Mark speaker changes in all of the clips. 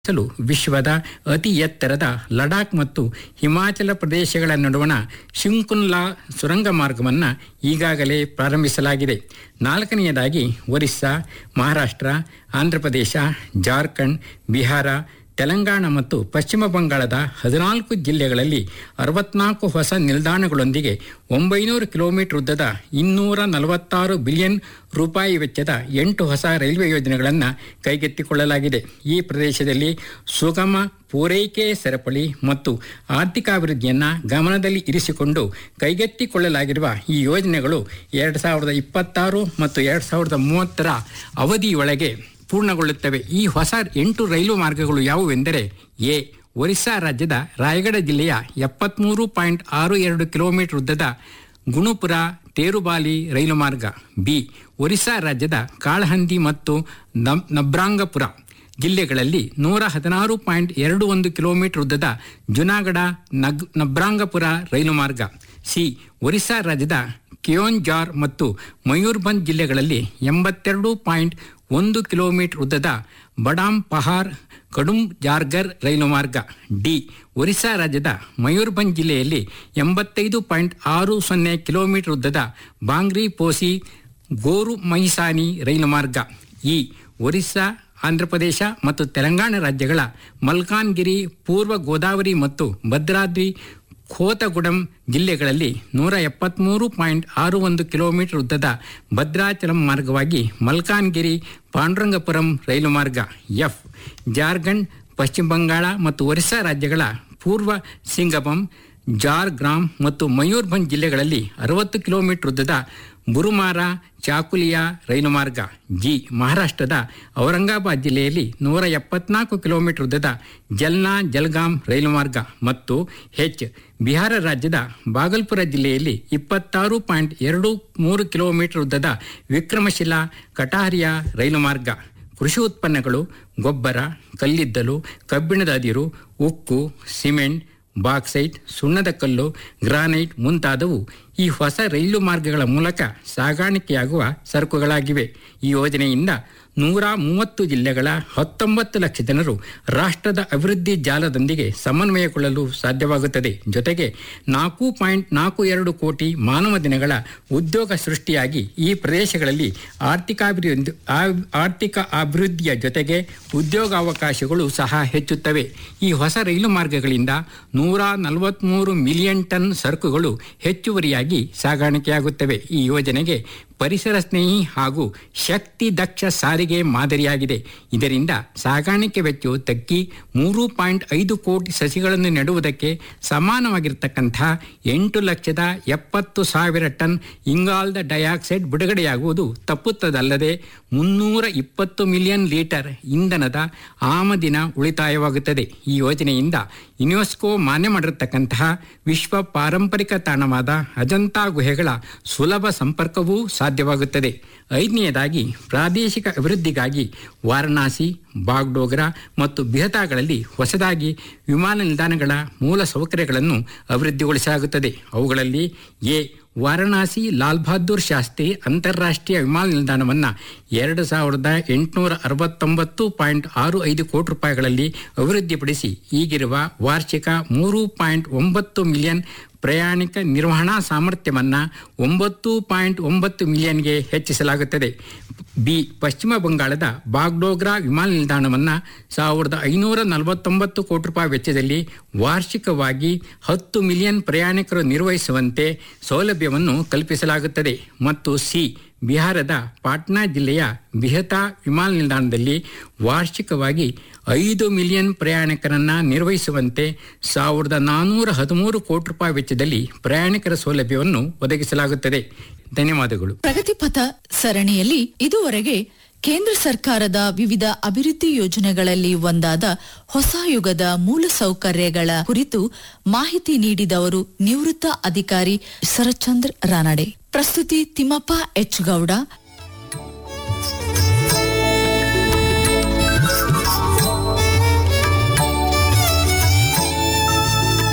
Speaker 1: ಸಲು ವಿಶ್ವದ ಅತಿ ಎತ್ತರದ ಲಡಾಖ್ ಮತ್ತು ಹಿಮಾಚಲ ಪ್ರದೇಶಗಳ ನಡುವಣ ಶಿಂಕುನ್ಲಾ ಸುರಂಗ ಮಾರ್ಗವನ್ನು ಈಗಾಗಲೇ ಪ್ರಾರಂಭಿಸಲಾಗಿದೆ ನಾಲ್ಕನೆಯದಾಗಿ ಒರಿಸ್ಸಾ ಮಹಾರಾಷ್ಟ್ರ ಆಂಧ್ರಪ್ರದೇಶ ಜಾರ್ಖಂಡ್ ಬಿಹಾರ ತೆಲಂಗಾಣ ಮತ್ತು ಪಶ್ಚಿಮ ಬಂಗಾಳದ ಹದಿನಾಲ್ಕು ಜಿಲ್ಲೆಗಳಲ್ಲಿ ಅರವತ್ನಾಲ್ಕು ಹೊಸ ನಿಲ್ದಾಣಗಳೊಂದಿಗೆ ಒಂಬೈನೂರು ಕಿಲೋಮೀಟರ್ ಉದ್ದದ ಇನ್ನೂರ ನಲವತ್ತಾರು ಬಿಲಿಯನ್ ರೂಪಾಯಿ ವೆಚ್ಚದ ಎಂಟು ಹೊಸ ರೈಲ್ವೆ ಯೋಜನೆಗಳನ್ನು ಕೈಗೆತ್ತಿಕೊಳ್ಳಲಾಗಿದೆ ಈ ಪ್ರದೇಶದಲ್ಲಿ ಸುಗಮ ಪೂರೈಕೆ ಸರಪಳಿ ಮತ್ತು ಆರ್ಥಿಕಾಭಿವೃದ್ಧಿಯನ್ನು ಗಮನದಲ್ಲಿ ಇರಿಸಿಕೊಂಡು ಕೈಗೆತ್ತಿಕೊಳ್ಳಲಾಗಿರುವ ಈ ಯೋಜನೆಗಳು ಎರಡು ಸಾವಿರದ ಇಪ್ಪತ್ತಾರು ಮತ್ತು ಎರಡು ಸಾವಿರದ ಮೂವತ್ತರ ಅವಧಿಯೊಳಗೆ ಪೂರ್ಣಗೊಳ್ಳುತ್ತವೆ ಈ ಹೊಸ ಎಂಟು ರೈಲು ಮಾರ್ಗಗಳು ಯಾವುವೆಂದರೆ ಎ ಒರಿಸ್ಸಾ ರಾಜ್ಯದ ರಾಯಗಢ ಜಿಲ್ಲೆಯ ಎಪ್ಪತ್ತ್ಮೂರು ಪಾಯಿಂಟ್ ಆರು ಎರಡು ಕಿಲೋಮೀಟರ್ ಉದ್ದದ ಗುಣುಪುರ ತೇರುಬಾಲಿ ರೈಲು ಮಾರ್ಗ ಬಿ ಒರಿಸ್ಸಾ ರಾಜ್ಯದ ಕಾಳಹಂದಿ ಮತ್ತು ನಬ್ ನಬ್ರಾಂಗಪುರ ಜಿಲ್ಲೆಗಳಲ್ಲಿ ನೂರ ಹದಿನಾರು ಪಾಯಿಂಟ್ ಎರಡು ಒಂದು ಕಿಲೋಮೀಟರ್ ಉದ್ದದ ಜುನಾಗಢ ನಗ್ ನಬ್ರಾಂಗಪುರ ರೈಲು ಮಾರ್ಗ ಸಿ ಒರಿಸ್ಸಾ ರಾಜ್ಯದ ಕಿಯೋನ್ಜಾರ್ ಮತ್ತು ಮಯೂರ್ಭಂಜ್ ಜಿಲ್ಲೆಗಳಲ್ಲಿ ಎಂಬತ್ತೆರಡು ಪಾಯಿಂಟ್ ಒಂದು ಕಿಲೋಮೀಟರ್ ಉದ್ದದ ಬಡಾಮ್ ಪಹಾರ್ ಕಡುಂ ಜಾರ್ಗರ್ ರೈಲು ಮಾರ್ಗ ಡಿ ಒರಿಸ್ಸಾ ರಾಜ್ಯದ ಮಯೂರ್ಭಂಜ್ ಜಿಲ್ಲೆಯಲ್ಲಿ ಎಂಬತ್ತೈದು ಪಾಯಿಂಟ್ ಆರು ಸೊನ್ನೆ ಕಿಲೋಮೀಟರ್ ಉದ್ದದ ಬಾಂಗ್ರಿ ಪೋಸಿ ಗೋರು ಮಹಿಸಾನಿ ರೈಲು ಮಾರ್ಗ ಇ ಒರಿಸ್ಸಾ ಆಂಧ್ರಪ್ರದೇಶ ಮತ್ತು ತೆಲಂಗಾಣ ರಾಜ್ಯಗಳ ಮಲ್ಕಾನ್ಗಿರಿ ಪೂರ್ವ ಗೋದಾವರಿ ಮತ್ತು ಭದ್ರಾದ್ರಿ ಖೋತಗುಡಂ ಜಿಲ್ಲೆಗಳಲ್ಲಿ ನೂರ ಎಪ್ಪತ್ತ್ಮೂರು ಪಾಯಿಂಟ್ ಆರು ಒಂದು ಕಿಲೋಮೀಟರ್ ಉದ್ದದ ಭದ್ರಾಚಲಂ ಮಾರ್ಗವಾಗಿ ಮಲ್ಕಾನ್ಗಿರಿ ಪಾಂಡುರಂಗಪುರಂ ರೈಲು ಮಾರ್ಗ ಎಫ್ ಜಾರ್ಖಂಡ್ ಪಶ್ಚಿಮ ಬಂಗಾಳ ಮತ್ತು ಒರಿಸ್ಸಾ ರಾಜ್ಯಗಳ ಪೂರ್ವ ಸಿಂಗಬಂ ಜಾರ್ಗ್ರಾಮ್ ಮತ್ತು ಮಯೂರ್ಭಂಜ್ ಜಿಲ್ಲೆಗಳಲ್ಲಿ ಅರವತ್ತು ಕಿಲೋಮೀಟರ್ ಉದ್ದದ ಬುರುಮಾರ ಚಾಕುಲಿಯಾ ರೈಲು ಮಾರ್ಗ ಜಿ ಮಹಾರಾಷ್ಟ್ರದ ಔರಂಗಾಬಾದ್ ಜಿಲ್ಲೆಯಲ್ಲಿ ನೂರ ಎಪ್ಪತ್ನಾಲ್ಕು ಕಿಲೋಮೀಟರ್ ಉದ್ದದ ಜಲ್ನಾ ಜಲ್ಗಾಮ್ ರೈಲು ಮಾರ್ಗ ಮತ್ತು ಹೆಚ್ ಬಿಹಾರ ರಾಜ್ಯದ ಬಾಗಲ್ಪುರ ಜಿಲ್ಲೆಯಲ್ಲಿ ಇಪ್ಪತ್ತಾರು ಪಾಯಿಂಟ್ ಎರಡು ಮೂರು ಕಿಲೋಮೀಟರ್ ಉದ್ದದ ವಿಕ್ರಮಶಿಲಾ ಕಟಾರಿಯಾ ರೈಲು ಮಾರ್ಗ ಕೃಷಿ ಉತ್ಪನ್ನಗಳು ಗೊಬ್ಬರ ಕಲ್ಲಿದ್ದಲು ಕಬ್ಬಿಣದ ಅದಿರು ಉಕ್ಕು ಸಿಮೆಂಟ್ ಬಾಕ್ಸೈಟ್ ಸುಣ್ಣದ ಕಲ್ಲು ಗ್ರಾನೈಟ್ ಮುಂತಾದವು ಈ ಹೊಸ ರೈಲು ಮಾರ್ಗಗಳ ಮೂಲಕ ಸಾಗಾಣಿಕೆಯಾಗುವ ಸರಕುಗಳಾಗಿವೆ ಈ ಯೋಜನೆಯಿಂದ ನೂರ ಮೂವತ್ತು ಜಿಲ್ಲೆಗಳ ಹತ್ತೊಂಬತ್ತು ಲಕ್ಷ ಜನರು ರಾಷ್ಟ್ರದ ಅಭಿವೃದ್ಧಿ ಜಾಲದೊಂದಿಗೆ ಸಮನ್ವಯಗೊಳ್ಳಲು ಸಾಧ್ಯವಾಗುತ್ತದೆ ಜೊತೆಗೆ ನಾಲ್ಕು ಪಾಯಿಂಟ್ ನಾಲ್ಕು ಎರಡು ಕೋಟಿ ಮಾನವ ದಿನಗಳ ಉದ್ಯೋಗ ಸೃಷ್ಟಿಯಾಗಿ ಈ ಪ್ರದೇಶಗಳಲ್ಲಿ ಆರ್ಥಿಕಾಭಿವೃದ್ಧಿ ಆರ್ಥಿಕ ಅಭಿವೃದ್ಧಿಯ ಜೊತೆಗೆ ಉದ್ಯೋಗಾವಕಾಶಗಳು ಸಹ ಹೆಚ್ಚುತ್ತವೆ ಈ ಹೊಸ ರೈಲು ಮಾರ್ಗಗಳಿಂದ ನೂರ ನಲವತ್ತ್ಮೂರು ಮಿಲಿಯನ್ ಟನ್ ಸರಕುಗಳು ಹೆಚ್ಚುವರಿಯಾಗಿ ಸಾಗಾಣಿಕೆಯಾಗುತ್ತವೆ ಈ ಯೋಜನೆಗೆ ಪರಿಸರ ಸ್ನೇಹಿ ಹಾಗೂ ಶಕ್ತಿ ದಕ್ಷ ಸಾರಿಗೆ ಮಾದರಿಯಾಗಿದೆ ಇದರಿಂದ ಸಾಗಾಣಿಕೆ ವೆಚ್ಚವು ತಗ್ಗಿ ಮೂರು ಪಾಯಿಂಟ್ ಐದು ಕೋಟಿ ಸಸಿಗಳನ್ನು ನೆಡುವುದಕ್ಕೆ ಸಮಾನವಾಗಿರ್ತಕ್ಕಂಥ ಎಂಟು ಲಕ್ಷದ ಎಪ್ಪತ್ತು ಸಾವಿರ ಟನ್ ಇಂಗಾಲದ ಡೈಆಕ್ಸೈಡ್ ಬಿಡುಗಡೆಯಾಗುವುದು ತಪ್ಪುತ್ತದಲ್ಲದೆ ಮುನ್ನೂರ ಇಪ್ಪತ್ತು ಮಿಲಿಯನ್ ಲೀಟರ್ ಇಂಧನದ ಆಮದಿನ ಉಳಿತಾಯವಾಗುತ್ತದೆ ಈ ಯೋಜನೆಯಿಂದ ಯುನೆಸ್ಕೋ ಮಾನ್ಯ ಮಾಡಿರತಕ್ಕಂತಹ ವಿಶ್ವ ಪಾರಂಪರಿಕ ತಾಣವಾದ ಅಜಂತಾ ಗುಹೆಗಳ ಸುಲಭ ಸಂಪರ್ಕವೂ ಸಾಧ್ಯವಾಗುತ್ತದೆ ಐದನೆಯದಾಗಿ ಪ್ರಾದೇಶಿಕ ಅಭಿವೃದ್ಧಿಗಾಗಿ ವಾರಣಾಸಿ ಬಾಗ್ಡೋಗ್ರಾ ಮತ್ತು ಬಿಹತಾಗಳಲ್ಲಿ ಹೊಸದಾಗಿ ವಿಮಾನ ನಿಲ್ದಾಣಗಳ ಮೂಲ ಸೌಕರ್ಯಗಳನ್ನು ಅಭಿವೃದ್ಧಿಗೊಳಿಸಲಾಗುತ್ತದೆ ಅವುಗಳಲ್ಲಿ ಎ ವಾರಣಾಸಿ ಲಾಲ್ ಬಹದ್ದೂರ್ ಶಾಸ್ತ್ರಿ ಅಂತಾರಾಷ್ಟ್ರೀಯ ವಿಮಾನ ನಿಲ್ದಾಣವನ್ನು ಎರಡು ಸಾವಿರದ ಎಂಟುನೂರ ಅರವತ್ತೊಂಬತ್ತು ಪಾಯಿಂಟ್ ಆರು ಐದು ಕೋಟಿ ರೂಪಾಯಿಗಳಲ್ಲಿ ಅಭಿವೃದ್ಧಿಪಡಿಸಿ ಈಗಿರುವ ವಾರ್ಷಿಕ ಮೂರು ಪಾಯಿಂಟ್ ಒಂಬತ್ತು ಮಿಲಿಯನ್ ಪ್ರಯಾಣಿಕ ನಿರ್ವಹಣಾ ಸಾಮರ್ಥ್ಯವನ್ನು ಒಂಬತ್ತು ಪಾಯಿಂಟ್ ಒಂಬತ್ತು ಮಿಲಿಯನ್ಗೆ ಹೆಚ್ಚಿಸಲಾಗುತ್ತದೆ ಬಿ ಪಶ್ಚಿಮ ಬಂಗಾಳದ ಬಾಗ್ಡೋಗ್ರಾ ವಿಮಾನ ನಿಲ್ದಾಣವನ್ನು ಸಾವಿರದ ಐನೂರ ನಲವತ್ತೊಂಬತ್ತು ಕೋಟಿ ರೂಪಾಯಿ ವೆಚ್ಚದಲ್ಲಿ ವಾರ್ಷಿಕವಾಗಿ ಹತ್ತು ಮಿಲಿಯನ್ ಪ್ರಯಾಣಿಕರು ನಿರ್ವಹಿಸುವಂತೆ ಸೌಲಭ್ಯವನ್ನು ಕಲ್ಪಿಸಲಾಗುತ್ತದೆ ಮತ್ತು ಸಿ ಬಿಹಾರದ ಪಾಟ್ನಾ ಜಿಲ್ಲೆಯ ಬಿಹತಾ ವಿಮಾನ ನಿಲ್ದಾಣದಲ್ಲಿ ವಾರ್ಷಿಕವಾಗಿ ಐದು ಮಿಲಿಯನ್ ಪ್ರಯಾಣಿಕರನ್ನ ನಿರ್ವಹಿಸುವಂತೆ ಸಾವಿರದ ನಾನ್ನೂರ ಹದಿಮೂರು ಕೋಟಿ ರೂಪಾಯಿ ವೆಚ್ಚದಲ್ಲಿ ಪ್ರಯಾಣಿಕರ ಸೌಲಭ್ಯವನ್ನು ಒದಗಿಸಲಾಗುತ್ತದೆ ಧನ್ಯವಾದಗಳು
Speaker 2: ಪ್ರಗತಿಪಥ ಸರಣಿಯಲ್ಲಿ ಇದುವರೆಗೆ ಕೇಂದ್ರ ಸರ್ಕಾರದ ವಿವಿಧ ಅಭಿವೃದ್ಧಿ ಯೋಜನೆಗಳಲ್ಲಿ ಒಂದಾದ ಹೊಸ ಯುಗದ ಮೂಲಸೌಕರ್ಯಗಳ ಕುರಿತು ಮಾಹಿತಿ ನೀಡಿದವರು ನಿವೃತ್ತ ಅಧಿಕಾರಿ ಶರತ್ಚಂದ್ರ ರಾನಡೆ ಪ್ರಸ್ತುತಿ ತಿಮ್ಮಪ್ಪ ಎಚ್ ಗೌಡ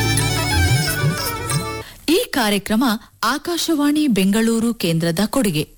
Speaker 2: ಈ ಕಾರ್ಯಕ್ರಮ ಆಕಾಶವಾಣಿ ಬೆಂಗಳೂರು ಕೇಂದ್ರದ ಕೊಡುಗೆ